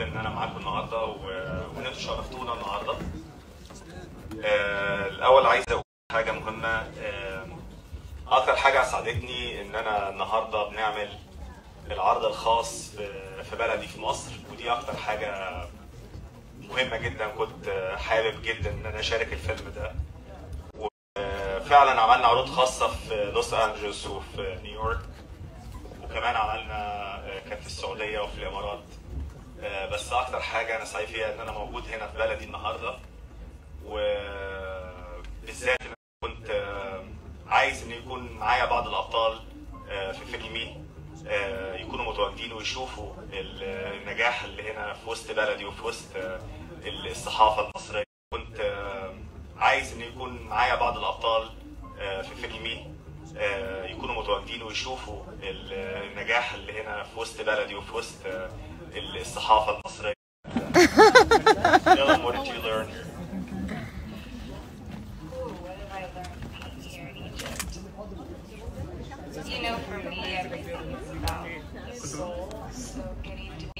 ان انا معاكم النهارده و- وان انتوا شرفتونا النهارده. آه، الاول عايز اقول حاجه مهمه آه، اكتر حاجه ساعدتني ان انا النهارده بنعمل العرض الخاص في- في بلدي في مصر ودي اكتر حاجه مهمه جدا كنت حابب جدا ان انا اشارك الفيلم ده وفعلا عملنا عروض خاصه في لوس انجلوس وفي نيويورك وكمان عملنا كان في السعوديه وفي الامارات آه، بس اكتر حاجه انا سعيد فيها ان انا موجود هنا في بلدي النهارده وبالذات ان أنا كنت آه، عايز ان يكون معايا بعض الابطال آه، في فيلمي آه، يكونوا متواجدين ويشوفوا النجاح اللي هنا في وسط بلدي وفي وسط آه، الصحافه المصريه كنت آه، عايز ان يكون معايا بعض الابطال آه، في فيلمي آه، يكونوا متواجدين ويشوفوا النجاح اللي هنا في وسط بلدي وفي وسط آه، الصحافه المصريه Tell them what did you learn here? What have I learned being here in Egypt? You know, for me, everything is about the soul. So getting to